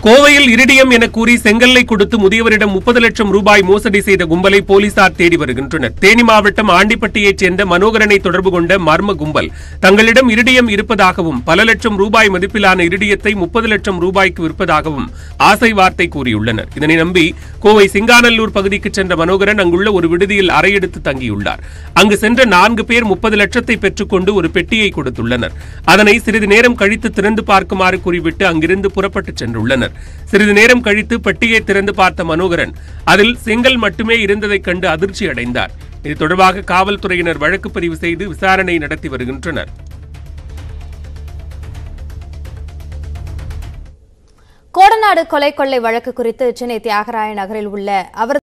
கோவையில் இரிடியம் என கூறி செங்கல்லை கொடுத்து முதியவரிடம் முப்பது லட்சம் ரூபாய் மோசடி செய்த கும்பலை போலீசார் தேடி வருகின்றனர் தேனி மாவட்டம் ஆண்டிப்பட்டியைச் சேர்ந்த மனோகரனை தொடர்பு கொண்ட மர்ம கும்பல் தங்களிடம் இரிடியம் இருப்பதாகவும் பல லட்சம் ரூபாய் மதிப்பிலான இரிடியத்தை முப்பது லட்சம் ரூபாய்க்கு விற்பதாகவும் ஆசை வார்த்தை கூறியுள்ளனர் இதனை நம்பி கோவை சிங்காநல்லூர் பகுதிக்கு சென்ற மனோகரன் அங்குள்ள ஒரு விடுதியில் அறையெடுத்து தங்கியுள்ளார் அங்கு சென்ற நான்கு பேர் முப்பது லட்சத்தை பெற்றுக்கொண்டு ஒரு பெட்டியை கொடுத்துள்ளனர் அதனை சிறிது நேரம் கழித்து திறந்து பார்க்குமாறு கூறிவிட்டு அங்கிருந்து புறப்பட்டுச் சென்றுள்ளனர் சிறிது நேரம் கழித்து பெட்டியை திறந்து பார்த்த மனோகரன் அதில் செங்கல் மட்டுமே இருந்ததைக் கண்டு அதிர்ச்சி அடைந்தார் இது தொடர்பாக காவல்துறையினர் வழக்கு பதிவு செய்து விசாரணை நடத்தி வருகின்றனர் கோடநாடு கொலை கொள்ளை வழக்கு குறித்து சென்னை தியாகராய நகரில் உள்ள அவர்